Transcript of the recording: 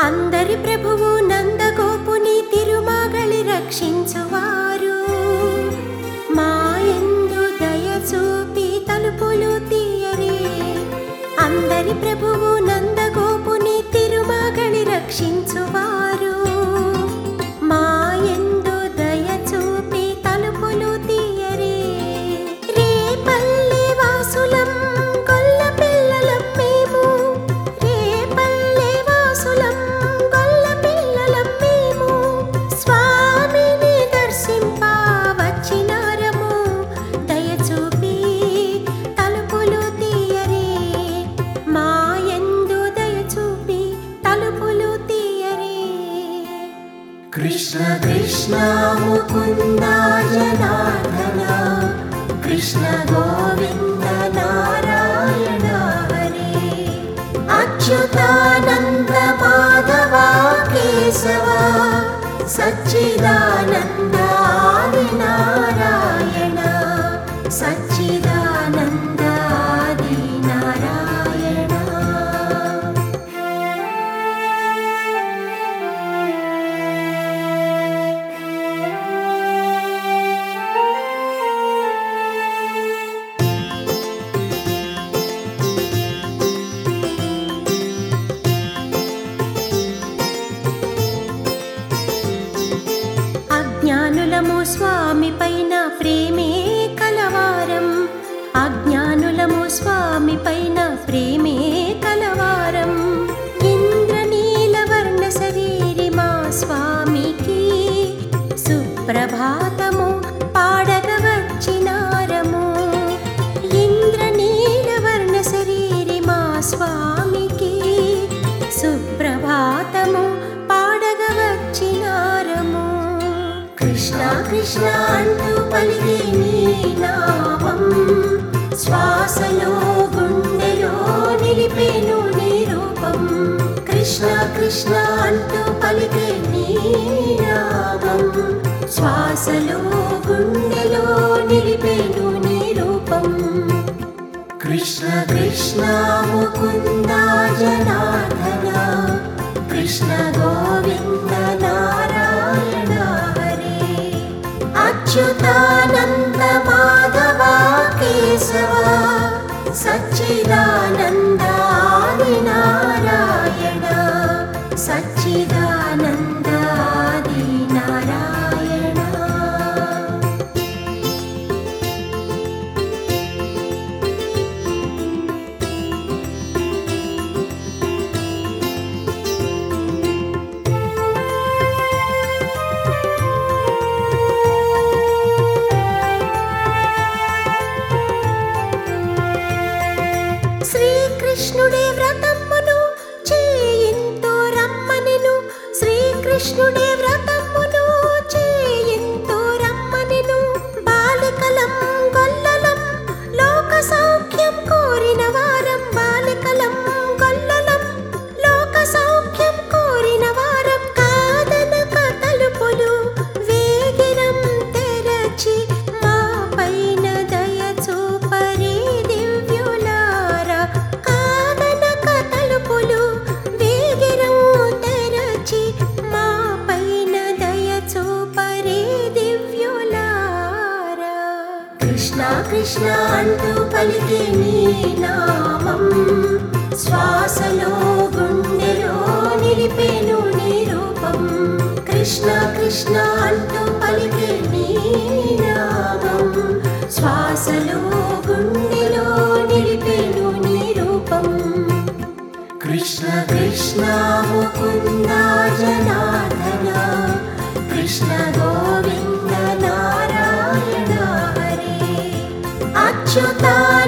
అందరి ప్రభువు నందగోపుని తిరుమగళి రక్షించువారు మాయందు దయ చూపి తలుపులు తీయరే అందరి ప్రభువు నందగోపుని తిరుమగళి రక్షించువారు మాయందు దయ చూపి తలుపులు తీయరే రేపల్లి వాసులం గొల్ల పిల్లలం మేము రేపల్లి వాసులం గొల్ల పిల్లలం మేము స్వామిని దర్శింప వచ్చినారము దయ చూపి తలుపులు తీయరే మాయందు దయ చూపి తలుపులు తీయరే కృష్ణ కృష్ణ ముకుంద జనార్దన కృష్ణ గోవింద నారాయణ హరే అచ్యుతానంద మాధవ కేశవ సచ్చిదానంద ఆది నారాయణ సచ్చిదానంద ఆది నారాయణ అజ్ఞానులము స్వామి పైన ప్రేమే కలవారం అజ్ఞానులము స్వామి పైన ప్రేమే కలవారం ఇంద్రనీల వర్ణ శరీరి మా స్వామికి సుప్రభాతము పాడగ వచ్చినారము ఇంద్రనీల వర్ణ శరీరి మా స్వామికి సుప్రభాతము పాడగ వచ్చినారము కృష్ణ కృష్ణ అంటూ పలికే నీ నామం శ్వాసలో గుండెలో నిలిపేను నీ రూపం కృష్ణ కృష్ణ అంటూ పలికే నీ నామం శ్వాసలో గుండెలో నిలిపేను నీ రూపం కృష్ణ కృష్ణ ముకుంద జనార్దన కృష్ణ గోవింద నారాయణ హరే అచ్యుతానంద మాధవ కేశవ సచ్చిదానంద ఆది నారాయణ సచ్చిదానంద ఆది నారాయణ శ్రీకృష్ణుడే వ్రతమును చేయింతో రమ్మనెను శ్రీకృష్ణుడే వ్రతమును చేయింతో రమ్మనెను బాలికలం గొల్లలం లోక సౌఖ్యం కోరిన వారం బాలికలం గొల్లలం లోక సౌఖ్యం కోరిన వారం కాదనక తలుపులు వేగిరం తెరచి మా పైన దయ చూపరే దివ్యులారా కాదనక తలుపులు వేగిరం తెరచి మా పైన దయ చూపరే దివ్యులారా కృష్ణ కృష్ణ అంటూ పలికే నీ నామం శ్వాసలో గుండెలో నిలిపేను నీ రూపం కృష్ణ కృష్ణ అంటూ పలికే నీ నామం శ్వాసలో గుండెలో నిలిపేను నీ రూపం కృష్ణ కృష్ణ ముకుంద జనార్దన కృష్ణ గోవింద నారాయణ హరే అచ్యుతా